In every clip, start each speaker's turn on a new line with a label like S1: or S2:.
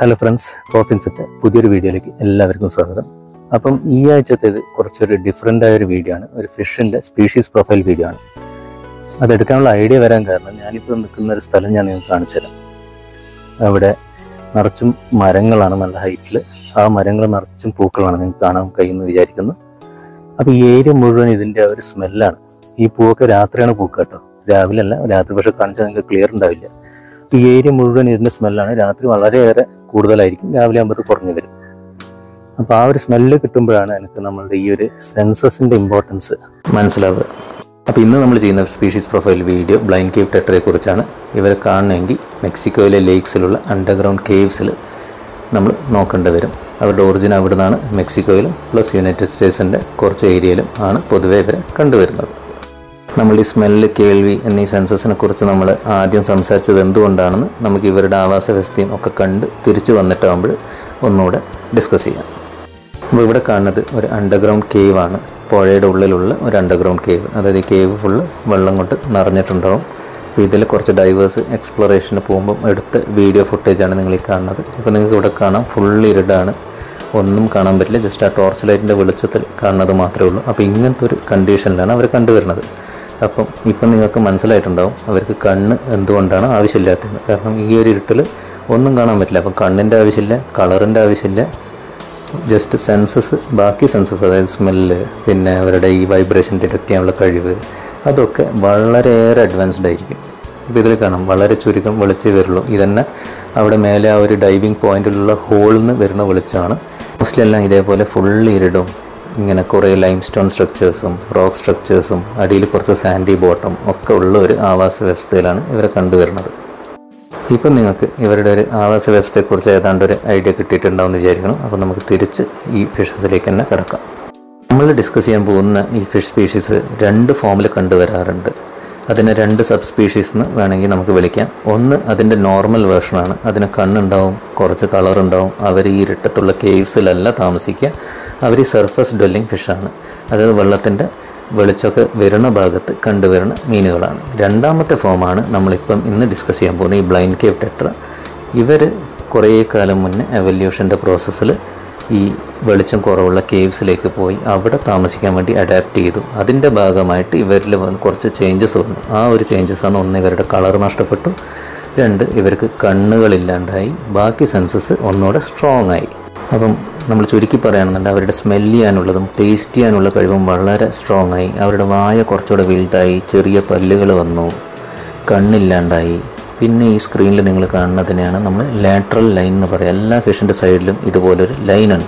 S1: hello friends കോഫിൻസിൻ്റെ പുതിയൊരു വീഡിയോയിലേക്ക് എല്ലാവർക്കും സ്വാഗതം അപ്പം ഈ ആഴ്ചത്തേത് കുറച്ചൊരു ഡിഫറെൻ്റ് ആയ ഒരു വീഡിയോ ആണ് ഒരു ഫിഷിൻ്റെ സ്പീഷീസ് പ്രൊഫൈൽ വീഡിയോ ആണ് അതെടുക്കാനുള്ള ഐഡിയ വരാൻ കാരണം ഞാനിപ്പോൾ നിൽക്കുന്ന ഒരു സ്ഥലം ഞാൻ നിങ്ങൾക്ക് കാണിച്ചു തരാം അവിടെ നിറച്ചും മരങ്ങളാണ് നല്ല ഹൈറ്റിൽ ആ മരങ്ങൾ നിറച്ചും പൂക്കളാണ് നിങ്ങൾക്ക് കാണാൻ കഴിയുമെന്ന് വിചാരിക്കുന്നു അപ്പോൾ ഈ ഏരിയ മുഴുവൻ ഇതിൻ്റെ ഒരു സ്മെല്ലാണ് ഈ പൂവൊക്കെ രാത്രിയാണ് പൂക്കുക കേട്ടോ രാവിലെ അല്ല രാത്രി പക്ഷെ കാണിച്ചാൽ നിങ്ങൾക്ക് ക്ലിയർ ഉണ്ടാവില്ല ഈ ഏരിയ മുഴുവൻ ഇതിൻ്റെ സ്മെല്ലാണ് രാത്രി വളരെയേറെ കൂടുതലായിരിക്കും രാവിലെ ആകുമ്പോൾ കുറഞ്ഞു വരും അപ്പോൾ ആ ഒരു സ്മെല്ല് കിട്ടുമ്പോഴാണ് എനിക്ക് നമ്മളുടെ ഈ ഒരു സെൻസസിൻ്റെ ഇമ്പോർട്ടൻസ് മനസ്സിലാവുക അപ്പോൾ ഇന്ന് നമ്മൾ ചെയ്യുന്ന species profile video blind cave ടെറ്ററെ കുറിച്ചാണ് ഇവരെ കാണണമെങ്കിൽ മെക്സിക്കോയിലെ ലേക്സിലുള്ള അണ്ടർഗ്രൗണ്ട് കേവ്സിൽ നമ്മൾ നോക്കേണ്ടി വരും അവരുടെ ഒറിജിൻ അവിടെ നിന്നാണ് മെക്സിക്കോയിലും പ്ലസ് യുണൈറ്റഡ് സ്റ്റേറ്റ്സിൻ്റെ കുറച്ച് ഏരിയയിലും ആണ് പൊതുവേ ഇവരെ കണ്ടുവരുന്നത് നമ്മൾ ഈ സ്മെല്ല് കേൾവി എന്നീ സെൻസസിനെ കുറിച്ച് നമ്മൾ ആദ്യം സംസാരിച്ചത് എന്തുകൊണ്ടാണെന്ന് നമുക്ക് ഇവരുടെ ആവാസ വ്യവസ്ഥയും ഒക്കെ കണ്ട് തിരിച്ചു വന്നിട്ടാകുമ്പോൾ ഒന്നുകൂടെ ഡിസ്കസ് ചെയ്യാം അപ്പോൾ ഇവിടെ കാണുന്നത് ഒരു അണ്ടർഗ്രൗണ്ട് കേവ് ആണ് പുഴയുടെ ഉള്ളിലുള്ള ഒരു അണ്ടർഗ്രൗണ്ട് കേവ് അതായത് ഈ കേവ് ഫുള്ള് വെള്ളം കൊണ്ട് നിറഞ്ഞിട്ടുണ്ടാവും അപ്പോൾ ഇതിൽ കുറച്ച് ഡൈവേഴ്സ് എക്സ്പ്ലോറേഷന് പോകുമ്പം എടുത്ത വീഡിയോ ഫുട്ടേജാണ് നിങ്ങൾ ഈ കാണുന്നത് ഇപ്പോൾ നിങ്ങൾക്ക് ഇവിടെ കാണാം ഫുള്ള് ഇരുടാണ് ഒന്നും കാണാൻ പറ്റില്ല ജസ്റ്റ് ആ ടോർച്ച് ലൈറ്റിൻ്റെ വെളിച്ചത്തിൽ കാണുന്നത് മാത്രമേ ഉള്ളൂ അപ്പോൾ ഇങ്ങനത്തെ ഒരു കണ്ടീഷനിലാണ് അവർ കണ്ടുവരുന്നത് അപ്പം ഇപ്പം നിങ്ങൾക്ക് മനസ്സിലായിട്ടുണ്ടാവും അവർക്ക് കണ്ണ് എന്തുകൊണ്ടാണ് ആവശ്യമില്ലാത്തത് കാരണം ഈ ഒരു ഇരുട്ടിൽ ഒന്നും കാണാൻ പറ്റില്ല അപ്പം കണ്ണിൻ്റെ ആവശ്യമില്ല കളറിൻ്റെ ആവശ്യമില്ല ജസ്റ്റ് സെൻസസ് ബാക്കി സെൻസസ് അതായത് സ്മെല്ല് പിന്നെ അവരുടെ ഈ വൈബ്രേഷൻ ഡിറ്റക്ട് ചെയ്യാനുള്ള കഴിവ് അതൊക്കെ വളരെയേറെ അഡ്വാൻസ്ഡ് ആയിരിക്കും ഇപ്പോൾ ഇതിൽ കാണാം വളരെ ചുരുക്കം വെളിച്ചേ വരുള്ളൂ ഇതന്നെ അവിടെ മേലെ ആ ഒരു ഡൈവിങ് പോയിന്റിലുള്ള ഹോളിൽ നിന്ന് വരുന്ന വെളിച്ചമാണ് മോസ്റ്റ്ലി എല്ലാം ഇതേപോലെ ഫുൾ ഇരുടും ഇങ്ങനെ കുറേ ലൈം സ്റ്റോൺ സ്ട്രക്ചേഴ്സും റോക്ക് സ്ട്രക്ചേഴ്സും അടിയിൽ കുറച്ച് സാൻഡി ബോട്ടം ഒക്കെ ഉള്ള ഒരു ആവാസ വ്യവസ്ഥയിലാണ് ഇവരെ കണ്ടുവരുന്നത് ഇപ്പം നിങ്ങൾക്ക് ഇവരുടെ ഒരു ആവാസ വ്യവസ്ഥയെക്കുറിച്ച് ഏതാണ്ട് ഒരു ഐഡിയ കിട്ടിയിട്ടുണ്ടാവുമെന്ന് വിചാരിക്കണം അപ്പോൾ നമുക്ക് തിരിച്ച് ഈ ഫിഷസിലേക്ക് തന്നെ കിടക്കാം നമ്മൾ ഡിസ്കസ് ചെയ്യാൻ പോകുന്ന ഈ ഫിഷ് സ്പീഷീസ് രണ്ട് ഫോമിൽ കണ്ടുവരാറുണ്ട് അതിനെ രണ്ട് സബ് സ്പീഷീസ് എന്ന് വേണമെങ്കിൽ നമുക്ക് വിളിക്കാം ഒന്ന് അതിൻ്റെ നോർമൽ വേർഷനാണ് അതിന് കണ്ണുണ്ടാവും കുറച്ച് കളർ ഉണ്ടാവും അവർ ഈ ഇരുട്ടത്തുള്ള കേവ്സിലല്ല താമസിക്കുക അവർ ഈ സർഫസ് ഡ്വെല്ലിംഗ് ഫിഷാണ് അതായത് വെള്ളത്തിൻ്റെ വെളിച്ചമൊക്കെ വരുന്ന ഭാഗത്ത് കണ്ടുവരുന്ന മീനുകളാണ് രണ്ടാമത്തെ ഫോമാണ് നമ്മളിപ്പം ഇന്ന് ഡിസ്കസ് ചെയ്യാൻ പോകുന്ന ഈ ബ്ലൈൻഡ് കേവ് ടെട്ര ഇവർ കുറേ കാലം മുന്നേ എവല്യൂഷൻ്റെ പ്രോസസ്സിൽ ഈ വെളിച്ചം കുറവുള്ള കേവ്സിലേക്ക് പോയി അവിടെ താമസിക്കാൻ വേണ്ടി അഡാപ്റ്റ് ചെയ്തു അതിൻ്റെ ഭാഗമായിട്ട് ഇവരിൽ വന്ന് കുറച്ച് ചേഞ്ചസ് വന്നു ആ ഒരു ചേഞ്ചസാണ് ഒന്ന് ഇവരുടെ കളർ നഷ്ടപ്പെട്ടു രണ്ട് ഇവർക്ക് കണ്ണുകളില്ലാണ്ടായി ബാക്കി സെൻസസ് ഒന്നുകൂടെ സ്ട്രോങ് ആയി അപ്പം നമ്മൾ ചുരുക്കി പറയുകയാണെന്നുണ്ടെങ്കിൽ അവരുടെ സ്മെൽ ചെയ്യാനുള്ളതും ടേസ്റ്റ് ചെയ്യാനുള്ള കഴിവും വളരെ സ്ട്രോങ് ആയി അവരുടെ വായ കുറച്ചുകൂടെ വലുതായി ചെറിയ പല്ലുകൾ വന്നു കണ്ണില്ലാണ്ടായി പിന്നെ ഈ സ്ക്രീനിൽ നിങ്ങൾ കാണുന്നതിനെയാണ് നമ്മൾ ലാറ്ററൽ ലൈൻ എന്ന് പറയുക എല്ലാ ഫിഷിൻ്റെ സൈഡിലും ഇതുപോലൊരു ലൈൻ ഉണ്ട്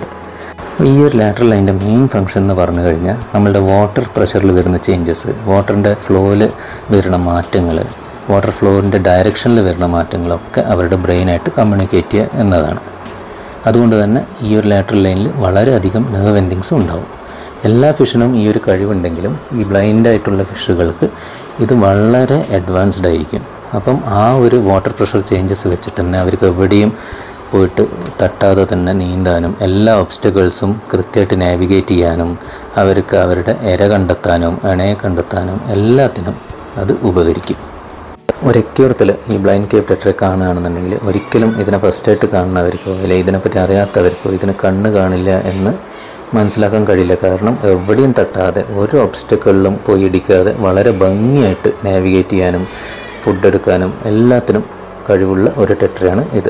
S1: ഈ ഒരു ലാറ്ററൽ ലൈൻ്റെ മെയിൻ ഫംഗ്ഷൻ എന്ന് പറഞ്ഞു കഴിഞ്ഞാൽ നമ്മളുടെ വാട്ടർ പ്രഷറിൽ വരുന്ന ചേഞ്ചസ് വാട്ടറിൻ്റെ ഫ്ലോയിൽ വരുന്ന മാറ്റങ്ങൾ വാട്ടർ ഫ്ലോറിൻ്റെ ഡയറക്ഷനിൽ വരുന്ന മാറ്റങ്ങളൊക്കെ അവരുടെ ബ്രെയിനായിട്ട് കമ്മ്യൂണിക്കേറ്റ് ചെയ്യുക എന്നതാണ് അതുകൊണ്ട് തന്നെ ഈ ഒരു ലാറ്ററൽ ലൈനിൽ വളരെയധികം നെർവ് എൻഡിങ്സും ഉണ്ടാവും എല്ലാ ഫിഷിനും ഈ ഒരു കഴിവുണ്ടെങ്കിലും ഈ ബ്ലൈൻഡ് ആയിട്ടുള്ള ഫിഷുകൾക്ക് ഇത് വളരെ അഡ്വാൻസ്ഡ് ആയിരിക്കും അപ്പം ആ ഒരു വാട്ടർ പ്രഷർ ചേഞ്ചസ് വെച്ചിട്ട് തന്നെ അവർക്ക് എവിടെയും പോയിട്ട് തട്ടാതെ തന്നെ നീന്താനും എല്ലാ ഒബ്സ്റ്റക്കിൾസും കൃത്യമായിട്ട് നാവിഗേറ്റ് ചെയ്യാനും അവർക്ക് അവരുടെ ഇര കണ്ടെത്താനും ഇണയെ കണ്ടെത്താനും എല്ലാത്തിനും അത് ഉപകരിക്കും ഒരു എക്യൂർത്തിൽ ഈ ബ്ലൈൻഡ് കേവ് ടെറ്ററെ കാണുകയാണെന്നുണ്ടെങ്കിൽ ഒരിക്കലും ഇതിനെ ഫസ്റ്റായിട്ട് കാണുന്നവർക്കോ അല്ലെങ്കിൽ ഇതിനെപ്പറ്റി അറിയാത്തവർക്കോ ഇതിന് കണ്ണ് കാണില്ല എന്ന് മനസ്സിലാക്കാൻ കഴിയില്ല കാരണം എവിടെയും തട്ടാതെ ഒരു ഒബ്സ്റ്റക്കിളിലും പോയി ഇടിക്കാതെ വളരെ ഭംഗിയായിട്ട് നാവിഗേറ്റ് ചെയ്യാനും ഫുഡ് എടുക്കാനും എല്ലാത്തിനും കഴിവുള്ള ഒരു ടെറ്ററയാണ് ഇത്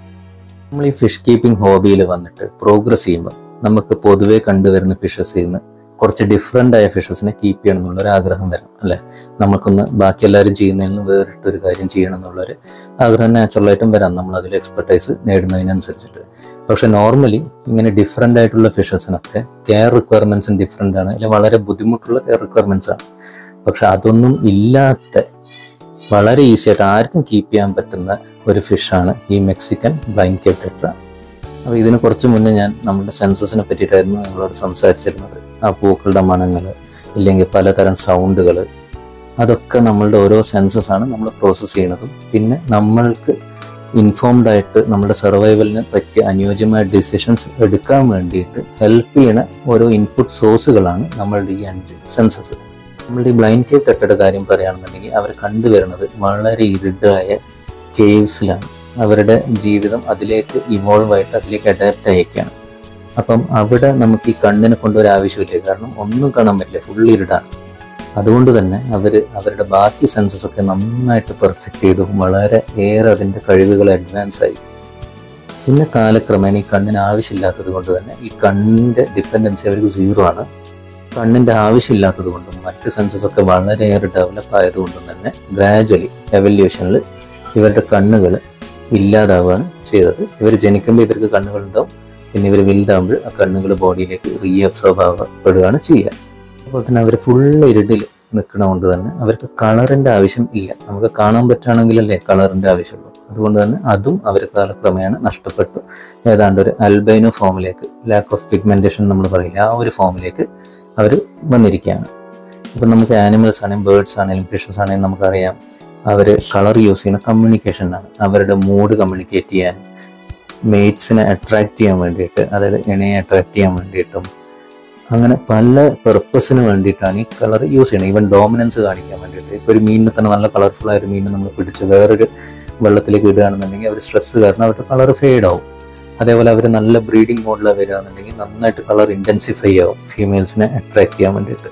S1: നമ്മൾ ഈ ഫിഷ് കീപ്പിംഗ് ഹോബിയിൽ വന്നിട്ട് പ്രോഗ്രസ് ചെയ്യുമ്പോൾ നമുക്ക് പൊതുവേ കണ്ടുവരുന്ന ഫിഷസിൽ നിന്ന് കുറച്ച് ഡിഫറെൻ്റ് ആയ ഫിഷസിനെ കീപ്പ് ചെയ്യണം എന്നുള്ളൊരു ആഗ്രഹം വരും അല്ലേ നമുക്കൊന്ന് ബാക്കി എല്ലാവരും ചെയ്യുന്നതിൽ നിന്ന് വേറിട്ടൊരു കാര്യം ചെയ്യണം എന്നുള്ളൊരു ആഗ്രഹം നാച്ചുറലായിട്ടും വരാം നമ്മൾ അതിൽ എക്സ്പെർട്ടൈസ് നേടുന്നതിനനുസരിച്ചിട്ട് പക്ഷെ നോർമലി ഇങ്ങനെ ഡിഫറെൻ്റ് ആയിട്ടുള്ള ഫിഷസിനൊക്കെ കെയർ റിക്വയർമെൻറ്റ്സും ഡിഫറെൻ്റ് ആണ് അല്ലെങ്കിൽ വളരെ ബുദ്ധിമുട്ടുള്ള കെയർ റിക്വയർമെൻറ്റ്സ് ആണ് പക്ഷെ അതൊന്നും ഇല്ലാത്ത വളരെ ഈസി ആയിട്ട് ആർക്കും കീപ്പ് ചെയ്യാൻ പറ്റുന്ന ഒരു ഫിഷാണ് ഈ മെക്സിക്കൻ ബ്ലൈൻഡ് കേവ് ടെട്ര അപ്പോൾ ഇതിന് കുറച്ച് മുന്നേ ഞാൻ നമ്മുടെ സെൻസസിനെ പറ്റിയിട്ടായിരുന്നു നിങ്ങളോട് സംസാരിച്ചിരുന്നത് ആ പൂക്കളുടെ മണങ്ങൾ ഇല്ലെങ്കിൽ പലതരം സൗണ്ടുകൾ അതൊക്കെ നമ്മളുടെ ഓരോ സെൻസസ് ആണ് നമ്മൾ പ്രോസസ്സ് ചെയ്യുന്നതും പിന്നെ നമ്മൾക്ക് ഇൻഫോംഡ് ആയിട്ട് നമ്മുടെ സർവൈവലിന് പറ്റിയ അനുയോജ്യമായ ഡിസിഷൻസ് എടുക്കാൻ വേണ്ടിയിട്ട് ഹെൽപ്പ് ചെയ്യണ ഓരോ ഇൻപുട്ട് സോഴ്സുകളാണ് നമ്മളുടെ ഈ അഞ്ച് സെൻസസ് നമ്മളുടെ ഈ ബ്ലൈൻഡ് കേവ് ടെട്ടയുടെ കാര്യം പറയുകയാണെന്നുണ്ടെങ്കിൽ അവർ കണ്ടുവരുന്നത് വളരെ ഇരുടായ കേവ്സിലാണ് അവരുടെ ജീവിതം അതിലേക്ക് ഇവോൾവ് ആയിട്ട് അതിലേക്ക് അഡാപ്റ്റ് ആയിരിക്കുകയാണ് അപ്പം അവിടെ നമുക്ക് ഈ കണ്ണിനെ കൊണ്ടൊരു ആവശ്യമില്ല കാരണം ഒന്നും കാണാൻ പറ്റില്ല ഫുൾ ഇരുടാണ് അതുകൊണ്ട് തന്നെ അവർ അവരുടെ ബാക്കി സെൻസസ് ഒക്കെ നന്നായിട്ട് പെർഫെക്റ്റ് ചെയ്തു വളരെ ഏറെ അതിൻ്റെ കഴിവുകൾ അഡ്വാൻസ് ആയി പിന്നെ കാലക്രമേണ ഈ കണ്ണിന് ആവശ്യമില്ലാത്തത് കൊണ്ട് തന്നെ ഈ കണ്ണിൻ്റെ ഡിപ്പെൻഡൻസി അവർക്ക് സീറോ ആണ് കണ്ണിൻ്റെ ആവശ്യമില്ലാത്തത് കൊണ്ടും മറ്റ് സെൻസസ് ഒക്കെ വളരെയേറെ ഡെവലപ്പ് ആയതുകൊണ്ടും തന്നെ ഗ്രാജുവലി എവല്യൂഷനിൽ ഇവരുടെ കണ്ണുകൾ ഇല്ലാതാവുകയാണ് ചെയ്തത് ഇവർ ജനിക്കുമ്പോൾ ഇവർക്ക് കണ്ണുകളുണ്ടാവും പിന്നെ ഇവർ വലുതാകുമ്പോൾ ആ കണ്ണുകൾ ബോഡിയിലേക്ക് റീഅബ്സോർബ് ആവപ്പെടുകയാണ് ചെയ്യുക അതുപോലെ തന്നെ അവർ ഫുള്ള് ഇരുട്ടിൽ നിൽക്കണതുകൊണ്ട് തന്നെ അവർക്ക് കളറിൻ്റെ ആവശ്യം ഇല്ല നമുക്ക് കാണാൻ പറ്റുകയാണെങ്കിലല്ലേ കളറിൻ്റെ ആവശ്യമുള്ളൂ അതുകൊണ്ട് തന്നെ അതും അവർ കാലക്രമേണ നഷ്ടപ്പെട്ടു ഏതാണ്ട് ഒരു അൽബൈനോ ഫോമിലേക്ക് ലാക്ക് ഓഫ് പിഗ്മെന്റേഷൻ നമ്മൾ പറയില്ല ആ ഒരു ഫോമിലേക്ക് അവർ വന്നിരിക്കുകയാണ് ഇപ്പം നമുക്ക് ആനിമൽസ് ആണെങ്കിലും ബേർഡ്സ് ആണെങ്കിലും ഫിഷസ് ആണെങ്കിലും നമുക്കറിയാം അവർ കളർ യൂസ് ചെയ്യുന്ന കമ്മ്യൂണിക്കേഷനാണ് അവരുടെ മൂഡ് കമ്മ്യൂണിക്കേറ്റ് ചെയ്യാൻ മേറ്റ്സിനെ അട്രാക്ട് ചെയ്യാൻ വേണ്ടിയിട്ട് അതായത് ഇണയെ അട്രാക്ട് ചെയ്യാൻ വേണ്ടിയിട്ടും അങ്ങനെ പല പെർപ്പസിന് വേണ്ടിയിട്ടാണ് ഈ കളർ യൂസ് ചെയ്യുന്നത് ഈവൻ ഡോമിനൻസ് കാണിക്കാൻ വേണ്ടിയിട്ട് ഇപ്പോൾ ഒരു മീനിനെ തന്നെ നല്ല കളർഫുൾ ആയ ഒരു മീനിനെ നമ്മൾ പിടിച്ച് വേറൊരു വെള്ളത്തിലേക്ക് ഇടുകയാണെന്നുണ്ടെങ്കിൽ അവർ സ്ട്രെസ് കാരണം അവരുടെ കളർ ഫെയ്ഡ് ആവും അതേപോലെ അവർ നല്ല ബ്രീഡിംഗ് മോഡിലാണ് വരികയാണെന്നുണ്ടെങ്കിൽ നന്നായിട്ട് കളർ ഇൻറ്റൻസിഫൈ ആവും ഫീമെയിൽസിനെ അട്രാക്ട് ചെയ്യാൻ വേണ്ടിയിട്ട്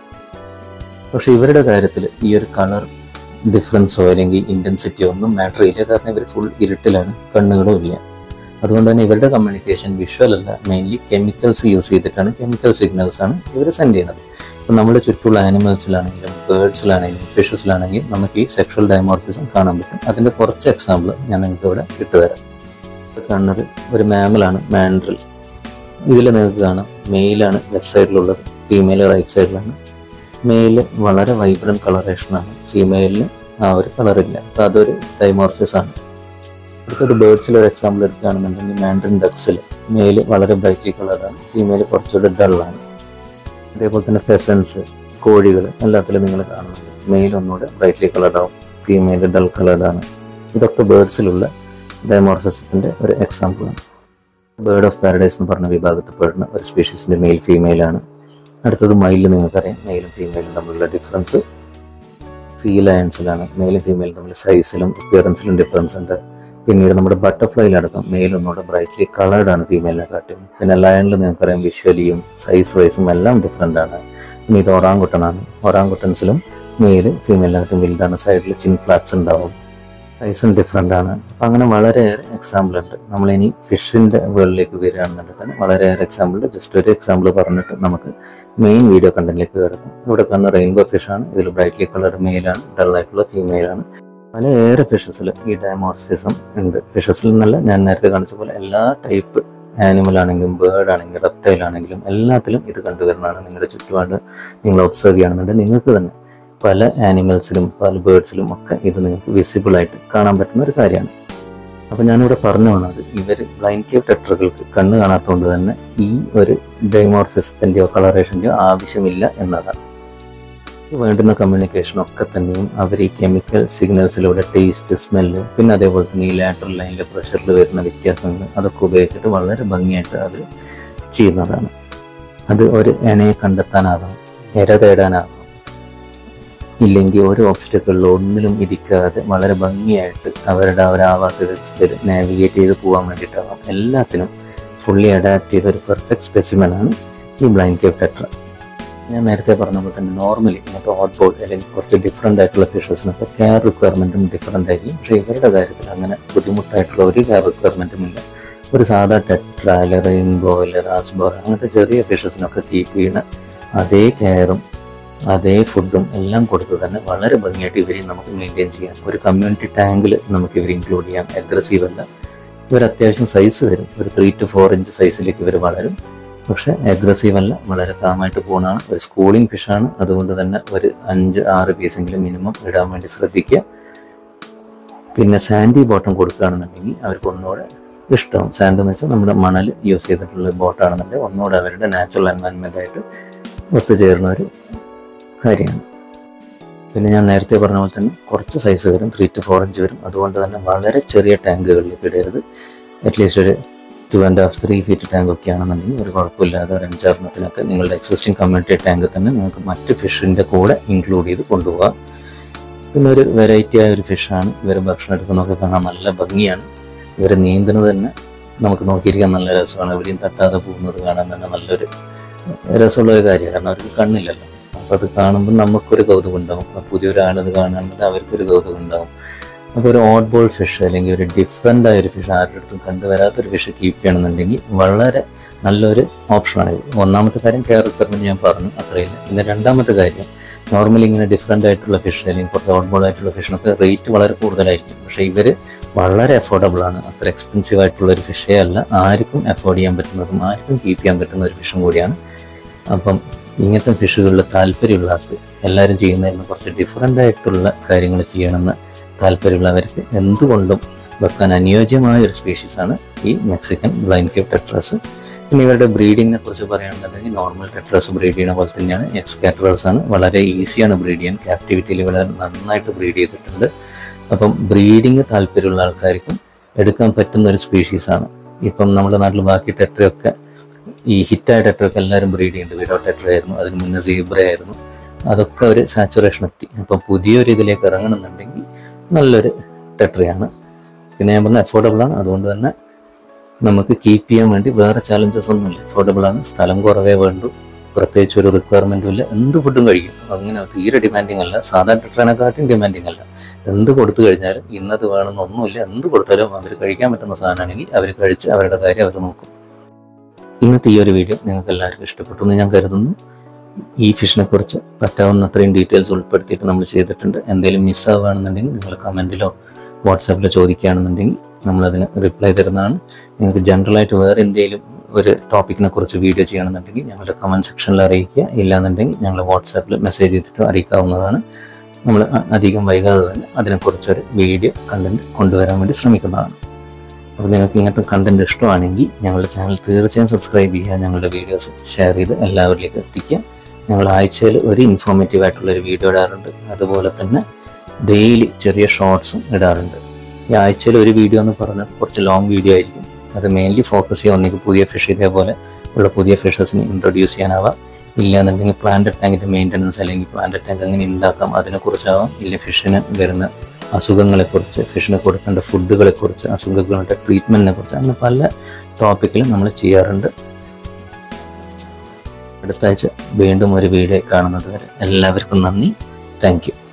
S1: പക്ഷെ ഇവരുടെ കാര്യത്തിൽ ഈ ഒരു കളർ ഡിഫറൻസോ അല്ലെങ്കിൽ ഇൻറ്റൻസിറ്റിയോ ഒന്നും മാറ്റർ ചെയ്യില്ല കാരണം ഇവർ ഫുൾ ഇരുട്ടിലാണ് കണ്ണുകളും ഇല്ല അതുകൊണ്ട് തന്നെ ഇവരുടെ കമ്മ്യൂണിക്കേഷൻ വിഷ്വൽ അല്ല മെയിൻലി കെമിക്കൽസ് യൂസ് ചെയ്തിട്ടാണ് കെമിക്കൽ സിഗ്നൽസ് ആണ് ഇവർ സെൻഡ് ചെയ്യുന്നത് ഇപ്പം നമ്മുടെ ചുറ്റുള്ള ആനിമൽസിലാണെങ്കിലും ബേർഡ്സിലാണെങ്കിലും ഫിഷസിലാണെങ്കിലും നമുക്ക് ഈ സെക്ഷൽ ഡയമോർഫിസം കാണാൻ പറ്റും അതിൻ്റെ കുറച്ച് എക്സാമ്പിൾ ഞാൻ നിങ്ങൾക്ക് ഇവിടെ ഇട്ടുതരാം ഇത് കാണുന്നത് ഒരു മാമലാണ് മാൻഡ്രിൽ ഇതിൽ നിങ്ങൾക്ക് കാണാം മെയിലാണ് ലെഫ്റ്റ് സൈഡിലുള്ളത് ഫീമെയിൽ റൈറ്റ് സൈഡിലാണ് മെയില് വളരെ വൈബ്രൻറ്റ് കളറേഷനാണ് ഫീമെയിലിന് ആ ഒരു കളറില്ല അപ്പോൾ അതൊരു ഡൈമോർഫിസ് ആണ് അടുത്തൊരു ബേർഡ്സിൽ ഒരു എക്സാമ്പിൾ എടുക്കുകയാണെന്നുണ്ടെങ്കിൽ മാൻഡ്രിൻ ഡക്സിൽ മെയില് വളരെ ബ്രൈറ്റ്ലി കളറാണ് ഫീമെയിൽ കുറച്ചുകൂടി ഡള്ളാണ് അതേപോലെ തന്നെ ഫെസൻസ് കോഴികൾ എല്ലാത്തിലും നിങ്ങൾ കാണുന്നുണ്ട് മെയിൽ ഒന്നുകൂടെ ബ്രൈറ്റ്ലി കളർഡാവും ഫീമെയിൽ ഡൾ കളർഡാണ് ഇതൊക്കെ ബേർഡ്സിലുള്ള ഡയമോർഫിസത്തിൻ്റെ ഒരു എക്സാമ്പിളാണ് ബേർഡ് ഓഫ് പാരഡൈസ് എന്ന് പറഞ്ഞ വിഭാഗത്തിൽ പെടുന്ന ഒരു സ്പീഷീസിൻ്റെ മെയിൽ ഫീമെയിലാണ് അടുത്തത് മയിലിൽ നിങ്ങൾക്കറിയാം മെയിലും ഫീമെയിലും തമ്മിലുള്ള ഡിഫറൻസ് സീ ലയൺസിലാണ് മെയിലും ഫീമെയിലും തമ്മിൽ സൈസിലും അപ്പിയറൻസിലും ഡിഫറൻസ് ഉണ്ട് പിന്നീട് നമ്മുടെ ബട്ടർഫ്ലൈയിലടക്കം മെയിൽ ഒന്നുകൂടെ ബ്രൈറ്റ്ലി കളേർഡ് ആണ് ഫീമെയിലിനെ കാട്ടും പിന്നെ ലയണിൽ നിങ്ങൾക്കറിയാം വിഷ്വലിയും സൈസ് വൈസും എല്ലാം ഡിഫറെൻ്റ് ആണ് പിന്നെ ഇത് ഒറാങ്കുട്ടനാണ് ഒറാങ്കുട്ടൻസിലും മെയിൽ ഫീമെയിലിനകത്തും വലുതാണ് സൈഡിൽ ചിൻ ഫ്ലാറ്റ്സ് ഉണ്ടാവും സൈസും ഡിഫറെൻ്റ് ആണ് അപ്പം അങ്ങനെ വളരെയേറെ എക്സാമ്പിൾ ഉണ്ട് നമ്മളിനി ഫിഷിൻ്റെ വേൾഡിലേക്ക് വരികയാണെന്നുണ്ടെങ്കിൽ വളരെയേറെ എക്സാമ്പിൾ ഉണ്ട് ജസ്റ്റ് ഒരു എക്സാമ്പിൾ പറഞ്ഞിട്ട് നമുക്ക് മെയിൻ വീഡിയോ കണ്ടന്റിലേക്ക് കിടക്കാം ഇവിടെ കാണുന്ന റെയിൻബോ ഫിഷാണ് ഇതിൽ ബ്രൈറ്റ്ലി കളർഡ് മെയിലാണ് ഡൾ ആയിട്ടുള്ള ഫീമെയിലാണ് പലയേറെ ഫിഷസിൽ ഈ ഡയമോർഫിസം ഉണ്ട് ഫിഷസിൽ എന്നല്ല ഞാൻ നേരത്തെ കാണിച്ച പോലെ എല്ലാ ടൈപ്പ് ആനിമൽ ആണെങ്കിലും ബേർഡ് ആണെങ്കിലും റെപ്റ്റൈൽ ആണെങ്കിലും എല്ലാത്തിലും ഇത് കണ്ടുവരുന്നതാണ് നിങ്ങളുടെ ചുറ്റുപാട് നിങ്ങൾ ഒബ്സർവ് ചെയ്യുകയാണെന്നുണ്ടെങ്കിൽ നിങ്ങൾക്ക് തന്നെ പല ആനിമൽസിലും പല ബേർഡ്സിലും ഒക്കെ ഇത് നിങ്ങൾക്ക് വിസിബിൾ ആയിട്ട് കാണാൻ പറ്റുന്ന ഒരു കാര്യമാണ് അപ്പോൾ ഞാനിവിടെ പറഞ്ഞു വന്നത് ഇവർ ബ്ലൈൻഡ് കേവ് ടെട്രകൾക്ക് കണ്ണ് കാണാത്തതുകൊണ്ട് തന്നെ ഈ ഒരു ഡൈമോർഫിസത്തിൻ്റെയോ കളറേഷൻ്റെയോ ആവശ്യമില്ല എന്നതാണ് വേണ്ടുന്ന കമ്മ്യൂണിക്കേഷൻ ഒക്കെ തന്നെയും അവർ ഈ കെമിക്കൽ സിഗ്നൽസിലൂടെ ടേസ്റ്റ് സ്മെല്ല് പിന്നെ അതേപോലെ തന്നെ ഈ ലാറ്ററൽ ലൈനിലെ പ്രഷറിൽ വരുന്ന വ്യത്യാസങ്ങൾ അതൊക്കെ ഉപയോഗിച്ചിട്ട് വളരെ ഭംഗിയായിട്ട് അവർ ചെയ്യുന്നതാണ് അത് ഒരു ഇണയെ കണ്ടെത്താനാവാം ഇര തേടാനാവാം ഇല്ലെങ്കിൽ ഒരു ഓബ്സ്റ്റക്കിളിലോ ഒന്നിലും ഇരിക്കാതെ വളരെ ഭംഗിയായിട്ട് അവരുടെ ആ ഒരു ആവാസ വ്യവസ്ഥയിൽ നാവിഗേറ്റ് ചെയ്ത് പോകാൻ വേണ്ടിയിട്ടാവാം എല്ലാത്തിനും ഫുള്ളി അഡാപ്റ്റ് ചെയ്ത ഒരു പെർഫെക്റ്റ് സ്പെസിമെനാണ് ഈ ബ്ലൈൻഡ് കേവ് ടെട്ര ഞാൻ നേരത്തെ പറഞ്ഞ പോലെ തന്നെ നോർമലി മറ്റേ ഹോട്ട് ബോർഡ് അല്ലെങ്കിൽ കുറച്ച് ഡിഫറെൻ്റ് ആയിട്ടുള്ള ഫിഷസിനൊക്കെ കെയർ റിക്വയർമെൻറ്റും ഡിഫറെൻ്റ് ആയിരിക്കും പക്ഷേ ഇവരുടെ കാര്യത്തിൽ അങ്ങനെ ബുദ്ധിമുട്ടായിട്ടുള്ള ഒരു കെയർ റിക്വയർമെൻറ്റും ഇല്ല ഒരു സാധാ ടെട്ര അല്ലെ റെയിൻബോ അല്ലെ റാസ്ബോർ അങ്ങനത്തെ ചെറിയ ഫിഷസിനൊക്കെ കീപ്പ് ചെയ്യുന്ന അതേ കെയറും അതേ ഫുഡും എല്ലാം കൊടുത്ത് തന്നെ വളരെ ഭംഗിയായിട്ട് ഇവരെയും നമുക്ക് മെയിൻറ്റെയിൻ ചെയ്യാം ഒരു കമ്മ്യൂണിറ്റി ടാങ്കിൽ നമുക്ക് ഇവരെ ഇൻക്ലൂഡ് ചെയ്യാം അഗ്രസീവ് അല്ല ഇവർ അത്യാവശ്യം സൈസ് വരും ഒരു ത്രീ ടു ഫോർ ഇഞ്ച് സൈസിലേക്ക് ഇവർ വളരും പക്ഷേ അഗ്രസീവ് അല്ല വളരെ കാമായിട്ട് പോകുന്നതാണ് ഒരു സ്കൂളിംഗ് ഫിഷാണ് അതുകൊണ്ട് തന്നെ ഒരു അഞ്ച് ആറ് പീസെങ്കിലും മിനിമം ഇടാൻ വേണ്ടി ശ്രദ്ധിക്കുക പിന്നെ സാൻഡി ബോട്ടം കൊടുക്കുകയാണെന്നുണ്ടെങ്കിൽ അവർക്ക് ഒന്നുകൂടെ ഇഷ്ടമാവും സാൻഡ് എന്ന് വെച്ചാൽ നമ്മുടെ മണൽ യൂസ് ചെയ്തിട്ടുള്ള ബോട്ടാണെന്നുണ്ടെങ്കിൽ ഒന്നുകൂടെ അവരുടെ നാച്ചുറൽ എൻവയൺമെൻ്റ് ആയിട്ട് ഒത്തുചേർന്ന ഒരു കാര്യമാണ് പിന്നെ ഞാൻ നേരത്തെ പറഞ്ഞ പോലെ തന്നെ കുറച്ച് സൈസ് വരും ത്രീ ടു ഫോർ ഇഞ്ച് വരും അതുകൊണ്ട് തന്നെ വളരെ ചെറിയ ടാങ്കുകളിലേക്ക് ഇടരുത് അറ്റ്ലീസ്റ്റ് ഒരു two and half three feet tank ഒക്കെ ആണെന്നുണ്ടെങ്കിൽ ഒരു കുഴപ്പമില്ലാതെ ഒരു അഞ്ചാറെണ്ണത്തിനൊക്കെ നിങ്ങളുടെ എക്സിസ്റ്റിംഗ് കമ്മ്യൂണിറ്റി ടാങ്ക് തന്നെ നിങ്ങൾക്ക് മറ്റ് ഫിഷിൻ്റെ കൂടെ ഇൻക്ലൂഡ് ചെയ്ത് കൊണ്ടുപോകാം പിന്നെ ഒരു വെറൈറ്റി ആയ ഒരു ഫിഷാണ് ഇവർ ഭക്ഷണം എടുക്കുന്നതൊക്കെ കാണാൻ നല്ല ഭംഗിയാണ് ഇവർ നീന്തുന്നത് തന്നെ നമുക്ക് നോക്കിയിരിക്കാൻ നല്ല രസമാണ് എവിടെയും തട്ടാതെ പോകുന്നത് കാണാൻ തന്നെ നല്ലൊരു രസമുള്ള ഒരു കാര്യമാണ് കാരണം അവർക്ക് കണ്ണില്ലല്ലോ അപ്പോൾ അത് കാണുമ്പോൾ നമുക്കൊരു കൗതുകം ഉണ്ടാവും അപ്പോൾ പുതിയൊരാളത് കാണുകയാണെങ്കിൽ അവർക്കൊരു കൗതുകം ഉണ്ടാവും അപ്പോൾ ഒരു ഓട്ട് ബോൾ ഫിഷ് അല്ലെങ്കിൽ ഒരു ഡിഫറെൻ്റ് ആയ ഒരു ഫിഷ് ആരുടെ അടുത്തും കണ്ടുവരാത്തൊരു ഫിഷ് കീപ്പ് ചെയ്യണമെന്നുണ്ടെങ്കിൽ വളരെ നല്ലൊരു ഓപ്ഷനാണ് ഇത് ഒന്നാമത്തെ കാര്യം കെയർ റിക്വയർമെൻറ്റ് ഞാൻ പറഞ്ഞു അത്രയില്ല പിന്നെ രണ്ടാമത്തെ കാര്യം നോർമലി ഇങ്ങനെ ഡിഫറെൻ്റ് ആയിട്ടുള്ള ഫിഷ് അല്ലെങ്കിൽ കുറച്ച് ഔട്ട് ബോൾ ആയിട്ടുള്ള ഫിഷിനൊക്കെ റേറ്റ് വളരെ കൂടുതലായിരിക്കും പക്ഷേ ഇവർ വളരെ അഫോർഡബിൾ ആണ് അത്ര എക്സ്പെൻസീവ് ആയിട്ടുള്ള ഒരു ഫിഷേ അല്ല ആർക്കും അഫോർഡ് ചെയ്യാൻ പറ്റുന്നതും ആർക്കും കീപ്പ് ചെയ്യാൻ പറ്റുന്ന ഒരു ഫിഷും കൂടിയാണ് അപ്പം ഇങ്ങനത്തെ ഫിഷുകളിൽ താല്പര്യമുള്ള ആൾക്ക് എല്ലാവരും ചെയ്യുന്നതിൽ നിന്ന് കുറച്ച് ഡിഫറെൻ്റ് ആയിട്ടുള്ള കാര്യങ്ങൾ ചെയ്യണമെന്ന് താല്പര്യമുള്ളവർക്ക് എന്തുകൊണ്ടും വെക്കാൻ അനുയോജ്യമായ ഒരു സ്പീഷീസാണ് ഈ മെക്സിക്കൻ ബ്ലൈൻഡ് കേപ്പ് ടെട്രാസ് പിന്നെ ഇവരുടെ ബ്രീഡിങ്ങിനെ കുറിച്ച് പറയുകയാണെന്നുണ്ടെങ്കിൽ നോർമൽ ടെട്രാസ് ബ്രീഡ് ചെയ്യുന്ന പോലെ തന്നെയാണ് എക്സ്കാറ്ററേഴ്സ് ആണ് വളരെ ഈസിയാണ് ബ്രീഡ് ചെയ്യാൻ ക്യാപ്റ്റിവിറ്റിയിൽ വളരെ നന്നായിട്ട് ബ്രീഡ് ചെയ്തിട്ടുണ്ട് അപ്പം ബ്രീഡിങ് താല്പര്യമുള്ള ആൾക്കാർക്കും എടുക്കാൻ പറ്റുന്ന ഒരു സ്പീഷീസാണ് ഇപ്പം നമ്മുടെ നാട്ടിൽ ബാക്കി ടെട്രയൊക്കെ ഈ ഹിറ്റായ ടെട്രയൊക്കെ എല്ലാവരും ബ്രീഡ് ചെയ്യുന്നുണ്ട് വിഡോ ടെട്ര ആയിരുന്നു അതിന് മുന്നേ സീബ്ര ആയിരുന്നു അതൊക്കെ ഒരു സാച്ചുറേഷൻ എത്തി അപ്പം പുതിയൊരു ഇതിലേക്ക് ഇറങ്ങണമെന്നുണ്ടെങ്കിൽ നല്ലൊരു ടെട്രയാണ് പിന്നെ ഞാൻ പറഞ്ഞ അഫോർഡബിൾ ആണ് അതുകൊണ്ട് തന്നെ നമുക്ക് കീപ്പ് ചെയ്യാൻ വേണ്ടി വേറെ ചാലഞ്ചസ് ഒന്നുമില്ല അഫോർഡബിൾ ആണ് സ്ഥലം കുറവേ വേണ്ടു പ്രത്യേകിച്ച് ഒരു റിക്വയർമെന്റും ഇല്ല എന്ത് ഫുഡും കഴിക്കും അങ്ങനെ തീരെ ഡിമാൻഡിങ് അല്ല സാധാരണ ടെട്രനെക്കാട്ടും ഡിമാൻഡിങ് അല്ല എന്ത് കൊടുത്തു കഴിഞ്ഞാലും ഇന്നത് വേണമെന്നൊന്നുമില്ല എന്ത് കൊടുത്താലും അവർ കഴിക്കാൻ പറ്റുന്ന സാധനമാണെങ്കിൽ അവർ കഴിച്ച് അവരുടെ കാര്യം അവർ നോക്കും ഇന്നത്തെ ഈ ഒരു വീഡിയോ നിങ്ങൾക്ക് എല്ലാവർക്കും ഇഷ്ടപ്പെട്ടു എന്ന് ഞാൻ കരുതുന്നു ഈ ഫിഷിനെ കുറിച്ച് പറ്റാവുന്ന അത്രയും ഡീറ്റെയിൽസ് ഉൾപ്പെടുത്തിയിട്ട് നമ്മൾ ചെയ്തിട്ടുണ്ട് എന്തെങ്കിലും മിസ്സാവുകയാണെന്നുണ്ടെങ്കിൽ നിങ്ങൾ കമൻറ്റിലോ വാട്സാപ്പിലോ ചോദിക്കുകയാണെന്നുണ്ടെങ്കിൽ നമ്മളതിന് റിപ്ലൈ തരുന്നതാണ് നിങ്ങൾക്ക് ജനറലായിട്ട് വേറെ എന്തെങ്കിലും ഒരു ടോപ്പിക്കിനെ കുറിച്ച് വീഡിയോ ചെയ്യണമെന്നുണ്ടെങ്കിൽ ഞങ്ങളുടെ കമൻറ്റ് സെക്ഷനിൽ അറിയിക്കുക ഇല്ലാന്നുണ്ടെങ്കിൽ ഞങ്ങൾ വാട്സാപ്പിൽ മെസ്സേജ് ചെയ്തിട്ട് അറിയിക്കാവുന്നതാണ് നമ്മൾ അ- അധികം വൈകാതെ തന്നെ അതിനെക്കുറിച്ചൊരു വീഡിയോ കണ്ടന്റ് കൊണ്ടുവരാൻ വേണ്ടി ശ്രമിക്കുന്നതാണ് അപ്പോൾ നിങ്ങൾക്ക് ഇങ്ങനത്തെ കണ്ടന്റ് ഇഷ്ടമാണെങ്കിൽ ഞങ്ങളുടെ ചാനൽ തീർച്ചയായും സബ്സ്ക്രൈബ് ചെയ്യുക ഞങ്ങളുടെ വീഡിയോസ് ഷെയർ ചെയ്ത് എല്ലാവരിലേക്ക് എത്തിക്കുക ഞങ്ങൾ ആഴ്ചയിൽ ഒരു ഇൻഫോർമേറ്റീവ് ആയിട്ടുള്ള ഒരു വീഡിയോ ഇടാറുണ്ട് അതുപോലെ തന്നെ ഡെയിലി ചെറിയ ഷോർട്സും ഇടാറുണ്ട് ഈ ആഴ്ചയിൽ ഒരു വീഡിയോ എന്ന് പറഞ്ഞത് കുറച്ച് ലോങ് വീഡിയോ ആയിരിക്കും അത് മെയിൻലി ഫോക്കസ് ചെയ്യുക ഒന്നെങ്കിൽ പുതിയ ഫിഷ് ഇതേപോലെ ഉള്ള പുതിയ ഫിഷസിനെ ഇൻട്രൊഡ്യൂസ് ചെയ്യാനാവാം ഇല്ലാന്നുണ്ടെങ്കിൽ പ്ലാന്റ് ടാങ്കിന്റെ മെയിൻ്റനൻസ് അല്ലെങ്കിൽ പ്ലാന്റ് ടാങ്ക് എങ്ങനെ ഉണ്ടാക്കാം അതിനെക്കുറിച്ചാവാം ഇല്ല ഫിഷിന് വരുന്ന അസുഖങ്ങളെക്കുറിച്ച് ഫിഷിന് കൊടുക്കേണ്ട ഫുഡുകളെക്കുറിച്ച് അസുഖങ്ങളുടെ ട്രീറ്റ്മെന്റിനെ കുറിച്ച് അങ്ങനെ പല ടോപ്പിക്കിലും നമ്മൾ ചെയ്യാറുണ്ട് അടുത്ത ആഴ്ച വീണ്ടും ഒരു വീഡിയോ കാണുന്നത് വരെ എല്ലാവർക്കും നന്ദി താങ്ക് യു